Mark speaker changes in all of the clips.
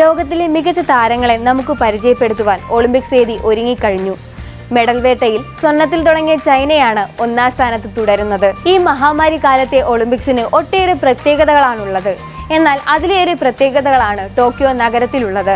Speaker 1: ലോകത്തിലെ മികച്ച താരങ്ങളെ നമുക്ക് പരിചയപ്പെടുത്തുവാൻ ഒളിമ്പിക്സ് വേദി ഒരുങ്ങിക്കഴിഞ്ഞു മെഡൽ വേട്ടയിൽ സ്വർണത്തിൽ തുടങ്ങിയ ചൈനയാണ് ഒന്നാം സ്ഥാനത്ത് തുടരുന്നത് ഈ മഹാമാരി കാലത്തെ ഒളിമ്പിക്സിന് ഒട്ടേറെ പ്രത്യേകതകളാണുള്ളത് എന്നാൽ അതിലേറെ പ്രത്യേകതകളാണ് ടോക്കിയോ നഗരത്തിലുള്ളത്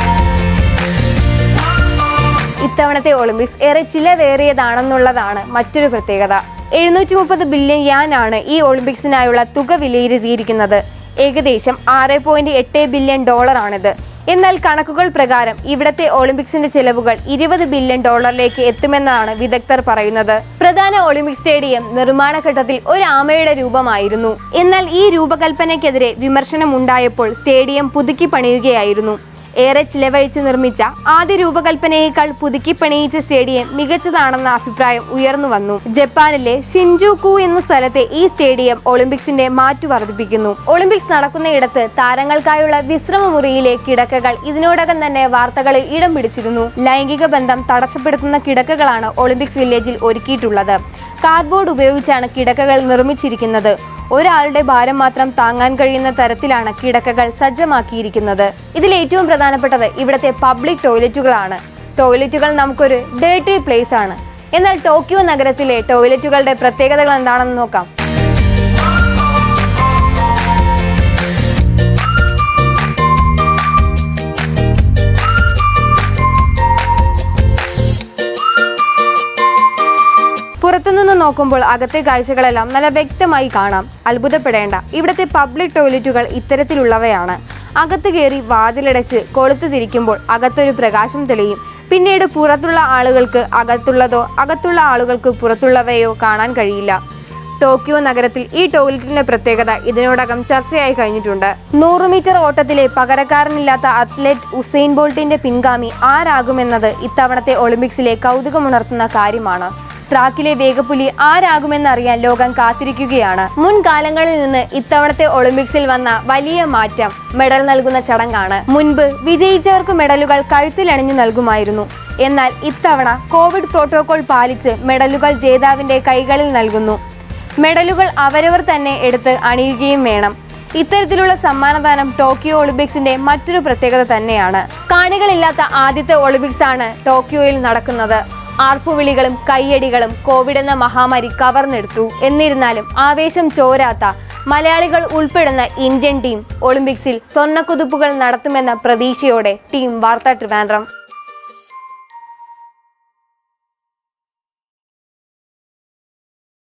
Speaker 1: ഇത്തവണത്തെ ഒളിമ്പിക്സ് ഏറെ ചിലവേറിയതാണെന്നുള്ളതാണ് മറ്റൊരു പ്രത്യേകത എഴുന്നൂറ്റി മുപ്പത് ബില്യൺ യാൻ ആണ് ഈ ഒളിമ്പിക്സിനായുള്ള തുക വിലയിരുത്തിയിരിക്കുന്നത് ഏകദേശം ആറ് പോയിന്റ് എട്ട് ബില്യൺ ഡോളറാണിത് എന്നാൽ കണക്കുകൾ പ്രകാരം ഇവിടത്തെ ഒളിമ്പിക്സിന്റെ ചെലവുകൾ ഇരുപത് ബില്യൺ ഡോളറിലേക്ക് എത്തുമെന്നാണ് വിദഗ്ധർ പറയുന്നത് പ്രധാന ഒളിമ്പിക് സ്റ്റേഡിയം നിർമ്മാണ ഘട്ടത്തിൽ ഒരു ആമയുടെ രൂപമായിരുന്നു എന്നാൽ ഈ രൂപകൽപ്പനയ്ക്കെതിരെ വിമർശനമുണ്ടായപ്പോൾ സ്റ്റേഡിയം പുതുക്കി പണിയുകയായിരുന്നു ഏറെ ചിലവഴിച്ച് നിർമ്മിച്ച ആദ്യ രൂപകൽപ്പനയേക്കാൾ പുതുക്കി പണിയിച്ച സ്റ്റേഡിയം മികച്ചതാണെന്ന അഭിപ്രായം ഉയർന്നു വന്നു ജപ്പാനിലെ ഷിൻജുക്കു എന്ന സ്ഥലത്തെ ഈ സ്റ്റേഡിയം ഒളിമ്പിക്സിന്റെ മാറ്റു വർദ്ധിപ്പിക്കുന്നു ഒളിമ്പിക്സ് നടക്കുന്നയിടത്ത് താരങ്ങൾക്കായുള്ള വിശ്രമ മുറിയിലെ കിടക്കകൾ ഇതിനോടകം തന്നെ വാർത്തകളിൽ ഇടം പിടിച്ചിരുന്നു ലൈംഗിക ബന്ധം തടസ്സപ്പെടുത്തുന്ന കിടക്കകളാണ് ഒളിമ്പിക്സ് വില്ലേജിൽ ഒരുക്കിയിട്ടുള്ളത് കാർഡ്ബോർഡ് ഉപയോഗിച്ചാണ് കിടക്കകൾ നിർമ്മിച്ചിരിക്കുന്നത് ഒരാളുടെ ഭാരം മാത്രം താങ്ങാൻ കഴിയുന്ന തരത്തിലാണ് കിടക്കകൾ സജ്ജമാക്കിയിരിക്കുന്നത് ഇതിൽ ഏറ്റവും പ്രധാനപ്പെട്ടത് ഇവിടുത്തെ പബ്ലിക് ടോയ്ലറ്റുകളാണ് ടോയ്ലറ്റുകൾ നമുക്കൊരു ഡേർട്ടി പ്ലേസ് ആണ് എന്നാൽ ടോക്കിയോ നഗരത്തിലെ ടോയ്ലറ്റുകളുടെ പ്രത്യേകതകൾ എന്താണെന്ന് നോക്കാം പുറത്തുനിന്ന് നോക്കുമ്പോൾ അകത്തെ കാഴ്ചകളെല്ലാം നല്ല വ്യക്തമായി കാണാം അത്ഭുതപ്പെടേണ്ട ഇവിടുത്തെ പബ്ലിക് ടോയ്ലറ്റുകൾ ഇത്തരത്തിലുള്ളവയാണ് അകത്ത് കയറി വാതിലടച്ച് കൊളുത്ത് തിരിക്കുമ്പോൾ അകത്തൊരു പ്രകാശം തെളിയും പിന്നീട് പുറത്തുള്ള ആളുകൾക്ക് അകത്തുള്ളതോ അകത്തുള്ള ആളുകൾക്ക് പുറത്തുള്ളവയോ കാണാൻ കഴിയില്ല ടോക്കിയോ നഗരത്തിൽ ഈ ടോയ്ലറ്റിന്റെ പ്രത്യേകത ഇതിനോടകം ചർച്ചയായി കഴിഞ്ഞിട്ടുണ്ട് നൂറ് മീറ്റർ ഓട്ടത്തിലെ പകരക്കാരനില്ലാത്ത അത്ലറ്റ് ഉസൈൻ ബോൾട്ടിന്റെ പിൻഗാമി ആരാകുമെന്നത് ഇത്തവണത്തെ ഒളിമ്പിക്സിലെ കൗതുകമുണർത്തുന്ന കാര്യമാണ് ട്രാക്കിലെ വേഗപ്പുലി ആരാകുമെന്നറിയാൻ ലോകം കാത്തിരിക്കുകയാണ് മുൻകാലങ്ങളിൽ നിന്ന് ഇത്തവണത്തെ ഒളിമ്പിക്സിൽ വന്ന വലിയ മാറ്റം മെഡൽ നൽകുന്ന ചടങ്ങാണ് മുൻപ് വിജയിച്ചവർക്ക് മെഡലുകൾ കഴുത്തിലണിഞ്ഞു നൽകുമായിരുന്നു എന്നാൽ ഇത്തവണ കോവിഡ് പ്രോട്ടോകോൾ പാലിച്ച് മെഡലുകൾ ജേതാവിന്റെ കൈകളിൽ നൽകുന്നു മെഡലുകൾ അവരവർ തന്നെ എടുത്ത് അണിയുകയും വേണം ഇത്തരത്തിലുള്ള സമ്മാനദാനം ടോക്കിയോ ഒളിമ്പിക്സിന്റെ മറ്റൊരു പ്രത്യേകത തന്നെയാണ് കാണികളില്ലാത്ത ആദ്യത്തെ ഒളിമ്പിക്സ് ആണ് ടോക്കിയോയിൽ നടക്കുന്നത് ആർപ്പുവിളികളും കയ്യടികളും കോവിഡ് എന്ന മഹാമാരി കവർന്നെടുത്തു എന്നിരുന്നാലും ആവേശം ചോരാത്ത മലയാളികൾ ഉൾപ്പെടുന്ന ഇന്ത്യൻ ടീം ഒളിമ്പിക്സിൽ സ്വർണ്ണക്കുതിപ്പുകൾ നടത്തുമെന്ന പ്രതീക്ഷയോടെ ടീം വാർത്താ ട്രിവാൻഡ്രം